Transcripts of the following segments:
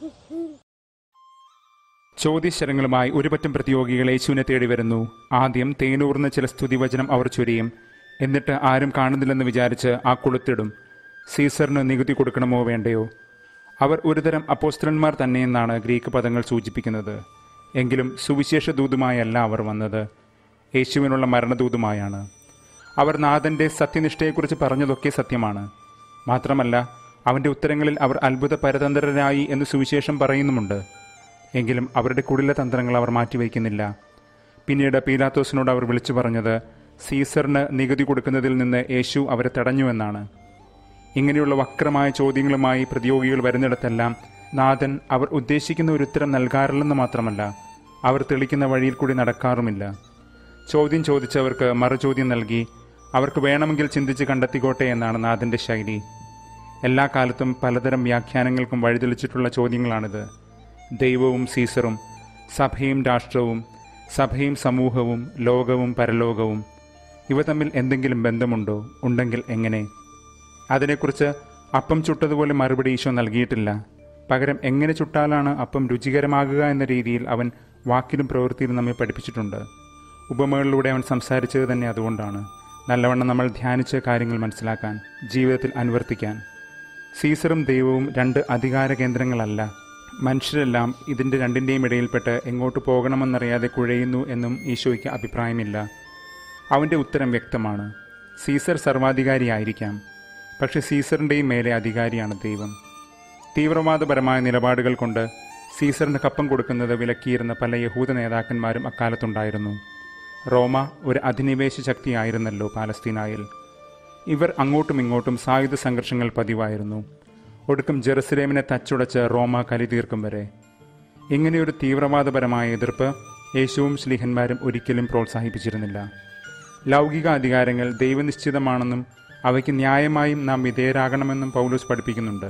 ചോദ്യശരങ്ങളുമായി ഒരുപറ്റം പ്രതിയോഗികൾ യേശുവിനെ തേടി വരുന്നു ആദ്യം തേനൂർന്ന ചില സ്തുതിവചനം അവർ ചൊരിയും എന്നിട്ട് ആരും കാണുന്നില്ലെന്ന് വിചാരിച്ച് ആ കൊളുത്തിടും സീസറിന് നികുതി കൊടുക്കണമോ വേണ്ടയോ അവർ ഒരുതരം അപ്പോസ്തലന്മാർ തന്നെയെന്നാണ് ഗ്രീക്ക് പദങ്ങൾ സൂചിപ്പിക്കുന്നത് എങ്കിലും സുവിശേഷ ദൂതുമായല്ല അവർ വന്നത് യേശുവിനുള്ള മരണദൂതുമായാണ് അവർ നാഥന്റെ സത്യനിഷ്ഠയെക്കുറിച്ച് പറഞ്ഞതൊക്കെ സത്യമാണ് മാത്രമല്ല അവന്റെ ഉത്തരങ്ങളിൽ അവർ അത്ഭുത പരതന്ത്രരായി എന്ന് സുവിശേഷം പറയുന്നുമുണ്ട് എങ്കിലും അവരുടെ കുടില തന്ത്രങ്ങൾ അവർ മാറ്റിവെക്കുന്നില്ല പിന്നീട് പീലാത്തോസിനോട് അവർ വിളിച്ചു പറഞ്ഞത് സീസറിന് നികുതി കൊടുക്കുന്നതിൽ നിന്ന് യേശു അവരെ തടഞ്ഞുവെന്നാണ് ഇങ്ങനെയുള്ള വക്രമായ ചോദ്യങ്ങളുമായി പ്രതിയോഗികൾ വരുന്നിടത്തെല്ലാം നാഥൻ അവർ ഉദ്ദേശിക്കുന്ന ഒരു ഉത്തരം നൽകാറില്ലെന്ന് മാത്രമല്ല അവർ തെളിക്കുന്ന വഴിയിൽ കൂടി നടക്കാറുമില്ല ചോദ്യം ചോദിച്ചവർക്ക് മറുചോദ്യം നൽകി അവർക്ക് വേണമെങ്കിൽ ചിന്തിച്ച് കണ്ടെത്തിക്കോട്ടെ എന്നാണ് നാഥന്റെ ശൈലി എല്ലാ കാലത്തും പലതരം വ്യാഖ്യാനങ്ങൾക്കും വഴിതെളിച്ചിട്ടുള്ള ചോദ്യങ്ങളാണിത് ദൈവവും സീസറും സഭയും രാഷ്ട്രവും സഭയും സമൂഹവും ലോകവും പരലോകവും ഇവ തമ്മിൽ എന്തെങ്കിലും ബന്ധമുണ്ടോ ഉണ്ടെങ്കിൽ എങ്ങനെ അതിനെക്കുറിച്ച് അപ്പം ചുട്ടതുപോലെ മറുപടി ഈശോ നൽകിയിട്ടില്ല പകരം എങ്ങനെ ചുട്ടാലാണ് അപ്പം രുചികരമാകുക എന്ന രീതിയിൽ അവൻ വാക്കിലും പ്രവൃത്തിയിലും നമ്മെ പഠിപ്പിച്ചിട്ടുണ്ട് ഉപമകളിലൂടെ അവൻ സംസാരിച്ചത് തന്നെ അതുകൊണ്ടാണ് നല്ലവണ്ണം നമ്മൾ ധ്യാനിച്ച കാര്യങ്ങൾ മനസ്സിലാക്കാൻ ജീവിതത്തിൽ അനുവർത്തിക്കാൻ സീസറും ദൈവവും രണ്ട് അധികാര കേന്ദ്രങ്ങളല്ല മനുഷ്യരെല്ലാം ഇതിൻ്റെ രണ്ടിൻ്റെയും ഇടയിൽപ്പെട്ട് എങ്ങോട്ട് പോകണമെന്നറിയാതെ കുഴയുന്നു എന്നും ഈശോയ്ക്ക് അഭിപ്രായമില്ല അവൻ്റെ ഉത്തരം വ്യക്തമാണ് സീസർ സർവാധികാരിയായിരിക്കാം പക്ഷെ സീസറിൻ്റെയും മേലെ അധികാരിയാണ് ദൈവം തീവ്രവാദപരമായ നിലപാടുകൾ കൊണ്ട് സീസറിന് കപ്പം കൊടുക്കുന്നത് വിലക്കിയിരുന്ന പല യഹൂദ നേതാക്കന്മാരും അക്കാലത്തുണ്ടായിരുന്നു റോമ ഒരു അധിനിവേശ ശക്തിയായിരുന്നല്ലോ പാലസ്തീനായിൽ ഇവർ അങ്ങോട്ടും ഇങ്ങോട്ടും സായുധ സംഘർഷങ്ങൾ പതിവായിരുന്നു ഒടുക്കം ജെറുസലേമിനെ തച്ചുടച്ച് റോമ കലി തീർക്കും വരെ ഇങ്ങനെയൊരു തീവ്രവാദപരമായ എതിർപ്പ് യേശുവും ശ്ലീഹന്മാരും ഒരിക്കലും പ്രോത്സാഹിപ്പിച്ചിരുന്നില്ല ലൗകിക അധികാരങ്ങൾ ദൈവനിശ്ചിതമാണെന്നും അവയ്ക്ക് ന്യായമായും നാം വിധേയരാകണമെന്നും പൗലോസ് പഠിപ്പിക്കുന്നുണ്ട്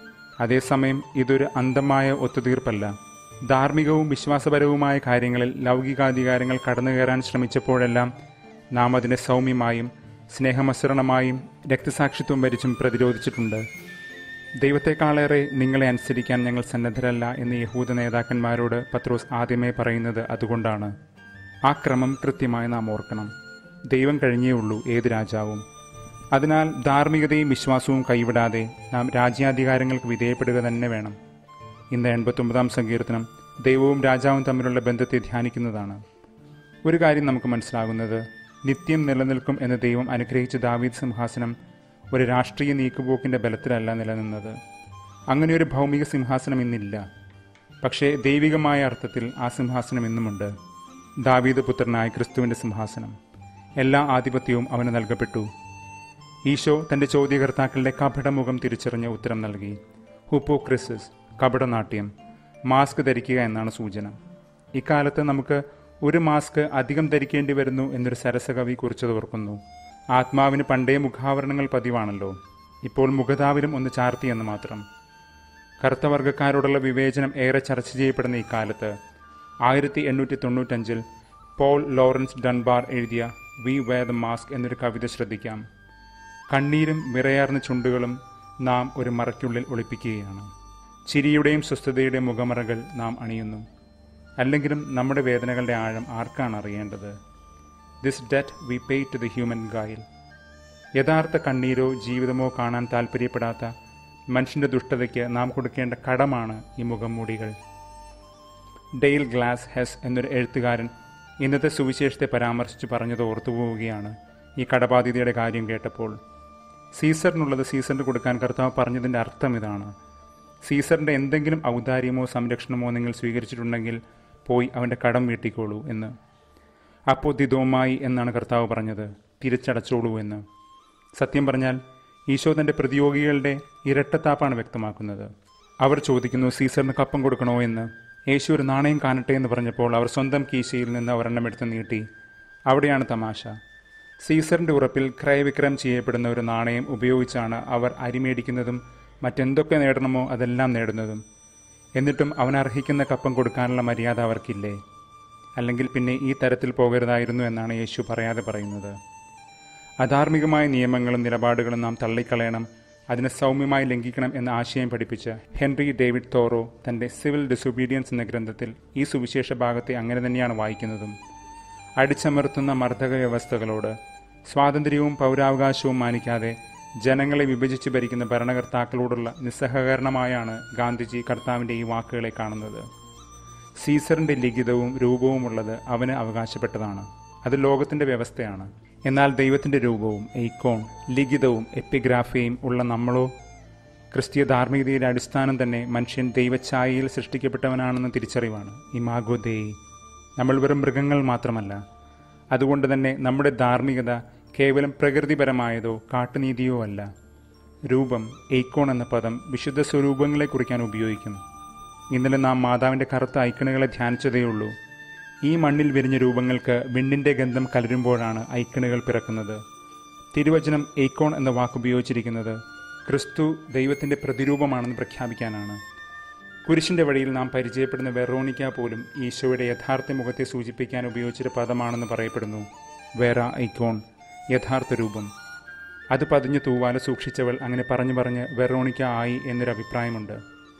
അതേസമയം ഇതൊരു അന്ധമായ ഒത്തുതീർപ്പല്ല ധാർമ്മികവും വിശ്വാസപരവുമായ കാര്യങ്ങളിൽ ലൗകികാധികാരങ്ങൾ കടന്നുകയറാൻ ശ്രമിച്ചപ്പോഴെല്ലാം നാം അതിനെ സൗമ്യമായും സ്നേഹമസരണമായും രക്തസാക്ഷിത്വം വരിച്ചും പ്രതിരോധിച്ചിട്ടുണ്ട് ദൈവത്തെക്കാളേറെ നിങ്ങളെ അനുസരിക്കാൻ ഞങ്ങൾ സന്നദ്ധരല്ല എന്ന് യഹൂദ നേതാക്കന്മാരോട് പത്രോസ് ആദ്യമേ പറയുന്നത് അതുകൊണ്ടാണ് ആ ക്രമം കൃത്യമായി നാം ഓർക്കണം ദൈവം കഴിഞ്ഞേ ഉള്ളൂ ഏത് രാജാവും അതിനാൽ ധാർമ്മികതയും വിശ്വാസവും കൈവിടാതെ നാം രാജ്യാധികാരങ്ങൾക്ക് വിധേയപ്പെടുക തന്നെ വേണം ഇന്ന് എൺപത്തൊമ്പതാം സങ്കീർത്തനം ദൈവവും രാജാവും തമ്മിലുള്ള ബന്ധത്തെ ധ്യാനിക്കുന്നതാണ് ഒരു കാര്യം നമുക്ക് മനസ്സിലാകുന്നത് നിത്യം നിലനിൽക്കും എന്ന് ദൈവം അനുഗ്രഹിച്ച ദാവീദ് സിംഹാസനം ഒരു രാഷ്ട്രീയ നീക്കുപോക്കിൻ്റെ ബലത്തിലല്ല നിലനിന്നത് അങ്ങനെ ഒരു ഭൗമിക സിംഹാസനം ഇന്നില്ല പക്ഷേ ദൈവികമായ അർത്ഥത്തിൽ ആ സിംഹാസനം ഇന്നുമുണ്ട് ദാവീദ് പുത്രനായ ക്രിസ്തുവിൻ്റെ സിംഹാസനം എല്ലാ ആധിപത്യവും അവന് നൽകപ്പെട്ടു ഈശോ തൻ്റെ ചോദ്യകർത്താക്കളുടെ കപടമുഖം തിരിച്ചറിഞ്ഞ് ഉത്തരം നൽകി ഹുപ്പോക്രിസിസ് കപടനാട്യം മാസ്ക് ധരിക്കുക എന്നാണ് സൂചന ഇക്കാലത്ത് നമുക്ക് ഒരു മാസ്ക് അധികം ധരിക്കേണ്ടി വരുന്നു എന്നൊരു സരസകവി കുറിച്ചത് ഓർക്കുന്നു ആത്മാവിന് പണ്ടേ മുഖാവരണങ്ങൾ പതിവാണല്ലോ ഇപ്പോൾ മുഖതാവിലും ഒന്ന് ചാർത്തി എന്ന് മാത്രം കറുത്തവർഗക്കാരോടുള്ള വിവേചനം ഏറെ ചർച്ച ചെയ്യപ്പെടുന്ന ഇക്കാലത്ത് ആയിരത്തി എണ്ണൂറ്റി തൊണ്ണൂറ്റഞ്ചിൽ പോൾ ലോറൻസ് ഡൺബാർ എഴുതിയ വി വേ ദ മാസ്ക് എന്നൊരു കവിത ശ്രദ്ധിക്കാം കണ്ണീരും വിറയാർന്ന ചുണ്ടുകളും നാം ഒരു മറയ്ക്കുള്ളിൽ ഒളിപ്പിക്കുകയാണ് ചിരിയുടെയും സ്വസ്ഥതയുടെയും മുഖമറകൾ നാം അണിയുന്നു അല്ലെങ്കിലും നമ്മുടെ വേദനകളുടെ ആഴം ആർക്കാണ് അറിയേണ്ടത് this debt we pay to the human ഗായിൽ യഥാർത്ഥ കണ്ണീരോ ജീവിതമോ കാണാൻ താല്പര്യപ്പെടാത്ത മനുഷ്യൻ്റെ ദുഷ്ടതയ്ക്ക് നാം കൊടുക്കേണ്ട കടമാണ് ഈ മുഖംമൂടികൾ ഡെയിൽ ഗ്ലാസ് ഹെസ് എന്നൊരു എഴുത്തുകാരൻ ഇന്നത്തെ സുവിശേഷത്തെ പരാമർശിച്ച് പറഞ്ഞത് ഓർത്തുപോവുകയാണ് ഈ കടബാധ്യതയുടെ കാര്യം കേട്ടപ്പോൾ സീസറിനുള്ളത് സീസറിന് കൊടുക്കാൻ കർത്താവ് പറഞ്ഞതിൻ്റെ അർത്ഥം ഇതാണ് സീസറിൻ്റെ എന്തെങ്കിലും ഔദാര്യമോ സംരക്ഷണമോ നിങ്ങൾ സ്വീകരിച്ചിട്ടുണ്ടെങ്കിൽ പോയി അവൻ്റെ കടം വീട്ടിക്കോളൂ എന്ന് അപ്പോൾ ദിതോമായി എന്നാണ് കർത്താവ് പറഞ്ഞത് തിരിച്ചടച്ചോളൂ എന്ന് സത്യം പറഞ്ഞാൽ ഈശോ തൻ്റെ പ്രതിയോഗികളുടെ ഇരട്ടത്താപ്പാണ് വ്യക്തമാക്കുന്നത് അവർ ചോദിക്കുന്നു സീസറിന് കപ്പം കൊടുക്കണോ എന്ന് യേശു ഒരു നാണയം കാണട്ടെ എന്ന് പറഞ്ഞപ്പോൾ അവർ സ്വന്തം കീശയിൽ നിന്ന് ഒരെണ്ണം എടുത്ത് നീട്ടി അവിടെയാണ് തമാശ സീസറിൻ്റെ ഉറപ്പിൽ ക്രയവിക്രയം ചെയ്യപ്പെടുന്ന ഒരു നാണയം ഉപയോഗിച്ചാണ് അവർ അരിമേടിക്കുന്നതും മറ്റെന്തൊക്കെ നേടണമോ അതെല്ലാം നേടുന്നതും എന്നിട്ടും അവൻ അർഹിക്കുന്ന കപ്പം കൊടുക്കാനുള്ള മര്യാദ അവർക്കില്ലേ അല്ലെങ്കിൽ പിന്നെ ഈ തരത്തിൽ പോകരുതായിരുന്നു എന്നാണ് യേശു പറയാതെ പറയുന്നത് അധാർമികമായ നിയമങ്ങളും നിലപാടുകളും നാം തള്ളിക്കളയണം അതിനെ സൗമ്യമായി ലംഘിക്കണം എന്ന ആശയം പഠിപ്പിച്ച് ഹെൻറി ഡേവിഡ് തോറോ തന്റെ സിവിൽ ഡിസൊബീഡിയൻസ് എന്ന ഗ്രന്ഥത്തിൽ ഈ സുവിശേഷ ഭാഗത്തെ അങ്ങനെ തന്നെയാണ് വായിക്കുന്നതും അടിച്ചമർത്തുന്ന മർദ്ദക വ്യവസ്ഥകളോട് സ്വാതന്ത്ര്യവും പൗരാവകാശവും മാനിക്കാതെ ജനങ്ങളെ വിഭജിച്ച് ഭരിക്കുന്ന ഭരണകർത്താക്കളോടുള്ള നിസ്സഹകരണമായാണ് ഗാന്ധിജി കർത്താവിൻ്റെ ഈ വാക്കുകളെ കാണുന്നത് സീസറിന്റെ ലിഖിതവും രൂപവുമുള്ളത് അവന് അവകാശപ്പെട്ടതാണ് അത് ലോകത്തിന്റെ വ്യവസ്ഥയാണ് എന്നാൽ ദൈവത്തിന്റെ രൂപവും എയ്ക്കോൺ ലിഖിതവും എപ്പിഗ്രാഫിയും ഉള്ള നമ്മളോ ക്രിസ്തീയ ധാർമ്മികതയുടെ അടിസ്ഥാനം തന്നെ മനുഷ്യൻ ദൈവഛായയിൽ സൃഷ്ടിക്കപ്പെട്ടവനാണെന്ന തിരിച്ചറിവാണ് ഇമാഗോ ദേയി നമ്മൾ വെറും മൃഗങ്ങൾ മാത്രമല്ല അതുകൊണ്ട് തന്നെ നമ്മുടെ ധാർമ്മികത കേവലം പ്രകൃതിപരമായതോ കാട്ടുനീതിയോ അല്ല രൂപം എയ്ക്കോൺ എന്ന പദം വിശുദ്ധ സ്വരൂപങ്ങളെ കുറിക്കാൻ ഉപയോഗിക്കും ഇന്നലെ നാം മാതാവിൻ്റെ കറുത്ത ഐക്കണുകളെ ധ്യാനിച്ചതേയുള്ളൂ ഈ മണ്ണിൽ വിരിഞ്ഞ രൂപങ്ങൾക്ക് വിണ്ണിൻ്റെ ഗന്ധം കലരുമ്പോഴാണ് ഐക്കണുകൾ പിറക്കുന്നത് തിരുവചനം എയ്ക്കോൺ എന്ന വാക്കുപയോഗിച്ചിരിക്കുന്നത് ക്രിസ്തു ദൈവത്തിൻ്റെ പ്രതിരൂപമാണെന്ന് പ്രഖ്യാപിക്കാനാണ് കുരിശിൻ്റെ വഴിയിൽ നാം പരിചയപ്പെടുന്ന വെറോണിക്ക പോലും ഈശോയുടെ യഥാർത്ഥ മുഖത്തെ സൂചിപ്പിക്കാൻ ഉപയോഗിച്ചൊരു പദമാണെന്ന് പറയപ്പെടുന്നു വേറ ഐക്കോൺ യഥാർത്ഥ രൂപം അത് പതിഞ്ഞു തൂവാല സൂക്ഷിച്ചവൾ അങ്ങനെ പറഞ്ഞു പറഞ്ഞ് വെറോണിക്ക ആയി എന്നൊരു അഭിപ്രായമുണ്ട്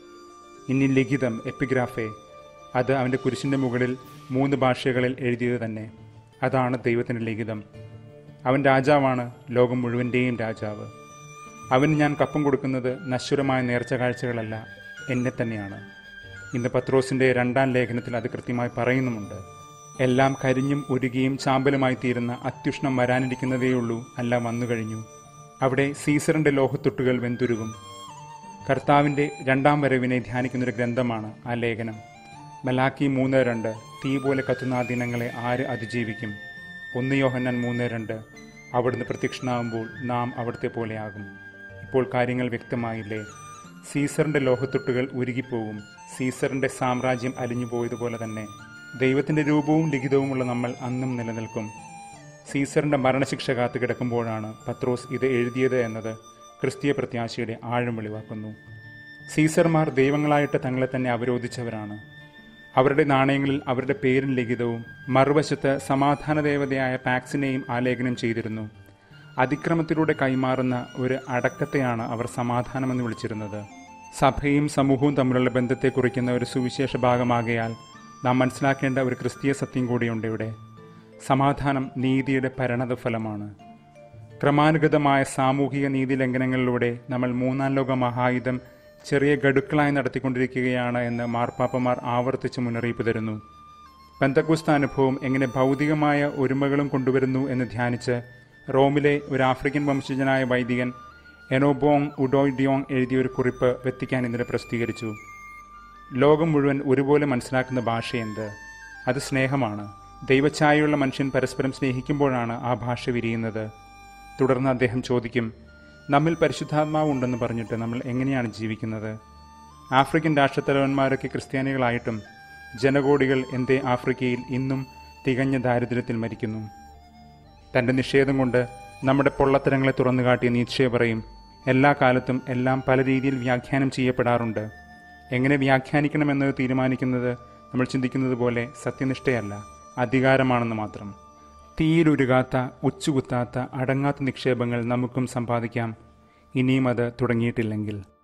ഇനി ലിഖിതം എപ്പിഗ്രാഫെ അത് അവൻ്റെ കുരിശിൻ്റെ മുകളിൽ മൂന്ന് ഭാഷകളിൽ എഴുതിയത് തന്നെ അതാണ് ദൈവത്തിൻ്റെ ലിഖിതം അവൻ രാജാവാണ് ലോകം മുഴുവൻ്റെയും രാജാവ് അവന് ഞാൻ കപ്പം കൊടുക്കുന്നത് നശ്വരമായ നേർച്ച കാഴ്ചകളല്ല എന്നെ തന്നെയാണ് ഇന്ന് പത്രോസിൻ്റെ രണ്ടാം ലേഖനത്തിൽ അത് കൃത്യമായി പറയുന്നുമുണ്ട് എല്ലാം കരിഞ്ഞും ഉരുകിയും ചാമ്പലുമായി തീരുന്ന അത്യുഷ്ണം വരാനിരിക്കുന്നതേയുള്ളൂ അല്ല വന്നു കഴിഞ്ഞു അവിടെ സീസറിൻ്റെ ലോഹത്തൊട്ടുകൾ വെന്തുരുകും കർത്താവിൻ്റെ രണ്ടാം വരവിനെ ധ്യാനിക്കുന്നൊരു ഗ്രന്ഥമാണ് ആ ലേഖനം മലാക്കി മൂന്ന് രണ്ട് തീ പോലെ കത്തുന്ന ആ ദിനങ്ങളെ ആര് അതിജീവിക്കും ഒന്ന് യോഹന്നാൻ മൂന്ന് രണ്ട് അവിടുന്ന് പ്രത്യക്ഷനാകുമ്പോൾ നാം അവിടുത്തെ പോലെയാകും ഇപ്പോൾ കാര്യങ്ങൾ വ്യക്തമായില്ലേ സീസറിൻ്റെ ലോഹത്തൊട്ടുകൾ ഉരുകിപ്പോകും സീസറിൻ്റെ സാമ്രാജ്യം അലിഞ്ഞു പോയതുപോലെ തന്നെ ദൈവത്തിൻ്റെ രൂപവും ലിഖിതവുമുള്ള നമ്മൾ അന്നും നിലനിൽക്കും സീസറിൻ്റെ മരണശിക്ഷ കാത്തു കിടക്കുമ്പോഴാണ് പത്രോസ് ഇത് എഴുതിയത് എന്നത് ക്രിസ്തീയ പ്രത്യാശയുടെ ആഴം വെളിവാക്കുന്നു സീസർമാർ ദൈവങ്ങളായിട്ട് തങ്ങളെ തന്നെ അവരോധിച്ചവരാണ് അവരുടെ നാണയങ്ങളിൽ അവരുടെ പേരും ലിഖിതവും മറുവശത്ത് സമാധാന ദേവതയായ പാക്സിനെയും ആലേഖനം ചെയ്തിരുന്നു അതിക്രമത്തിലൂടെ കൈമാറുന്ന ഒരു അടക്കത്തെയാണ് അവർ സമാധാനമെന്ന് വിളിച്ചിരുന്നത് സഭയും സമൂഹവും തമ്മിലുള്ള ബന്ധത്തെ കുറിക്കുന്ന ഒരു സുവിശേഷ ഭാഗമാകയാൽ നാം മനസ്സിലാക്കേണ്ട ഒരു ക്രിസ്തീയ സത്യം കൂടിയുണ്ട് ഇവിടെ സമാധാനം നീതിയുടെ പരിണത ഫലമാണ് ക്രമാനുഗതമായ സാമൂഹിക നീതി ലംഘനങ്ങളിലൂടെ നമ്മൾ മൂന്നാം ലോക മഹായുധം ചെറിയ ഗഡുക്കളായി നടത്തിക്കൊണ്ടിരിക്കുകയാണ് എന്ന് മാർപ്പാപ്പമാർ ആവർത്തിച്ച് മുന്നറിയിപ്പ് തരുന്നു പെന്തക്കുസ്ത അനുഭവം എങ്ങനെ ഭൗതികമായ ഒരുമകളും കൊണ്ടുവരുന്നു എന്ന് ധ്യാനിച്ച് റോമിലെ ഒരു ആഫ്രിക്കൻ വംശജനായ വൈദികൻ എനോബോങ് ഉഡോയിഡിയോങ് എഴുതിയ ഒരു കുറിപ്പ് വെത്തിക്കാൻ ഇന്നലെ പ്രസിദ്ധീകരിച്ചു ലോകം മുഴുവൻ ഒരുപോലെ മനസ്സിലാക്കുന്ന ഭാഷ എന്ത് അത് സ്നേഹമാണ് ദൈവഛായയുള്ള മനുഷ്യൻ പരസ്പരം സ്നേഹിക്കുമ്പോഴാണ് ആ ഭാഷ വിരിയുന്നത് തുടർന്ന് അദ്ദേഹം ചോദിക്കും നമ്മിൽ പരിശുദ്ധാത്മാവ് ഉണ്ടെന്ന് പറഞ്ഞിട്ട് നമ്മൾ എങ്ങനെയാണ് ജീവിക്കുന്നത് ആഫ്രിക്കൻ രാഷ്ട്രത്തലവന്മാരൊക്കെ ക്രിസ്ത്യാനികളായിട്ടും ജനകോടികൾ എന്തേ ആഫ്രിക്കയിൽ ഇന്നും തികഞ്ഞ ദാരിദ്ര്യത്തിൽ മരിക്കുന്നു തൻ്റെ നിഷേധം കൊണ്ട് നമ്മുടെ പൊള്ളത്തരങ്ങളെ തുറന്നു കാട്ടിയ നീക്ഷയെ പറയും എല്ലാ കാലത്തും എല്ലാം പല രീതിയിൽ വ്യാഖ്യാനം ചെയ്യപ്പെടാറുണ്ട് എങ്ങനെ വ്യാഖ്യാനിക്കണമെന്നത് തീരുമാനിക്കുന്നത് നമ്മൾ ചിന്തിക്കുന്നത് പോലെ സത്യനിഷ്ഠയല്ല അധികാരമാണെന്ന് മാത്രം തീയിലുരുകാത്ത ഉച്ചുകുത്താത്ത അടങ്ങാത്ത നിക്ഷേപങ്ങൾ നമുക്കും സമ്പാദിക്കാം ഇനിയും അത് തുടങ്ങിയിട്ടില്ലെങ്കിൽ